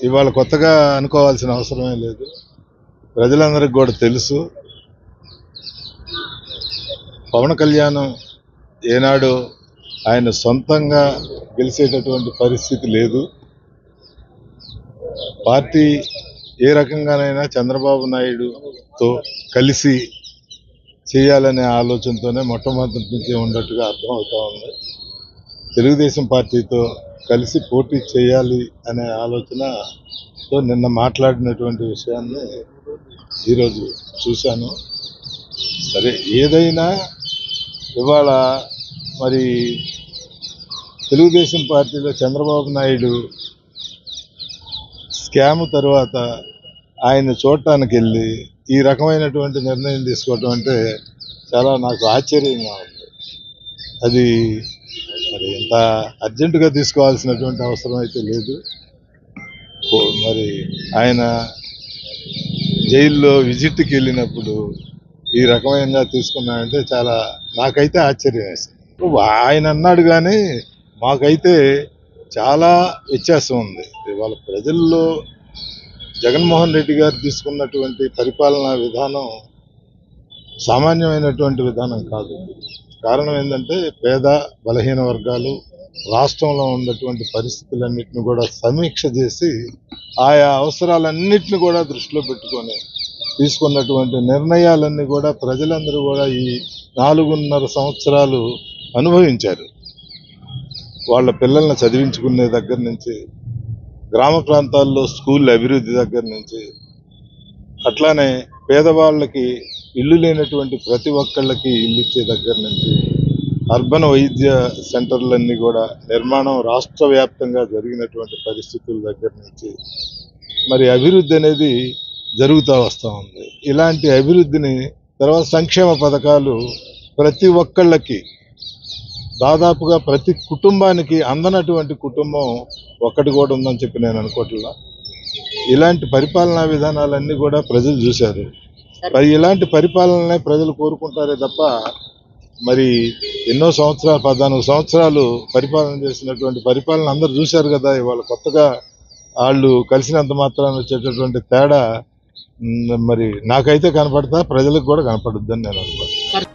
ఇవాళ కొత్తగా అనుకోవాల్సిన అవసరమే లేదు ప్రజలందరికీ కూడా తెలుసు పవన్ కళ్యాణ్ ఏనాడు ఆయన సొంతంగా గెలిచేటటువంటి పరిస్థితి లేదు పార్టీ ఏ రకంగానైనా చంద్రబాబు నాయుడుతో కలిసి చేయాలనే ఆలోచనతోనే మొట్టమొదటి నుంచి ఉన్నట్టుగా అర్థమవుతా ఉంది తెలుగుదేశం పార్టీతో కలిసి పోటీ చేయాలి అనే ఆలోచనతో నిన్న మాట్లాడినటువంటి విషయాన్ని ఈరోజు చూశాను సరే ఏదైనా ఇవాళ మరి తెలుగుదేశం పార్టీలో చంద్రబాబు నాయుడు స్కామ్ తర్వాత ఆయన చూడటానికి వెళ్ళి ఈ రకమైనటువంటి నిర్ణయం తీసుకోవటం అంటే చాలా నాకు ఆశ్చర్యంగా ఉంది అది మరి ఇంత అర్జెంటుగా తీసుకోవాల్సినటువంటి అవసరం అయితే లేదు ఓ- మరి ఆయన జైల్లో విజిట్కి వెళ్ళినప్పుడు ఈ రకమైన తీసుకున్నాడంటే చాలా నాకైతే ఆశ్చర్యం వేసింది ఆయన అన్నాడు కానీ మాకైతే చాలా వ్యత్యాసం ఉంది ఇవాళ ప్రజల్లో జగన్మోహన్ రెడ్డి గారు తీసుకున్నటువంటి పరిపాలనా విధానం సామాన్యమైనటువంటి విధానం కాదు కారణం ఏంటంటే పేద బలహీన వర్గాలు రాష్ట్రంలో ఉన్నటువంటి పరిస్థితులన్నింటిని కూడా సమీక్ష చేసి ఆయా అవసరాలన్నింటిని కూడా దృష్టిలో పెట్టుకొని తీసుకున్నటువంటి నిర్ణయాలన్నీ కూడా ప్రజలందరూ కూడా ఈ నాలుగున్నర సంవత్సరాలు అనుభవించారు వాళ్ళ పిల్లల్ని చదివించుకునే దగ్గర నుంచి గ్రామ ప్రాంతాల్లో స్కూల్ అభివృద్ధి దగ్గర నుంచి అట్లానే పేదవాళ్ళకి ఇల్లు లేనటువంటి ప్రతి ఒక్కళ్ళకి ఇల్లు ఇచ్చే దగ్గర నుంచి అర్బన్ వైద్య సెంటర్లన్నీ కూడా నిర్మాణం రాష్ట్ర వ్యాప్తంగా జరిగినటువంటి పరిస్థితుల దగ్గర నుంచి మరి అభివృద్ధి అనేది జరుగుతూ వస్తూ ఉంది ఇలాంటి అభివృద్ధిని తర్వాత సంక్షేమ పథకాలు ప్రతి ఒక్కళ్ళకి దాదాపుగా ప్రతి కుటుంబానికి అందనటువంటి కుటుంబం ఒక్కటి కూడా ఉందని చెప్పి నేను అనుకోవట్లా ఇలాంటి పరిపాలనా విధానాలన్నీ కూడా ప్రజలు చూశారు మరి ఇలాంటి పరిపాలననే ప్రజలు కోరుకుంటారే తప్ప మరి ఎన్నో సంవత్సరాలు పద్నాలుగు సంవత్సరాలు పరిపాలన చేసినటువంటి పరిపాలన అందరూ చూశారు కదా ఇవాళ కొత్తగా వాళ్ళు కలిసినంత మాత్రాన వచ్చేటటువంటి తేడా మ్, మరి నాకైతే కనపడతా ప్రజలకు కూడా కనపడుద్దని నేను అనుకుంటున్నాను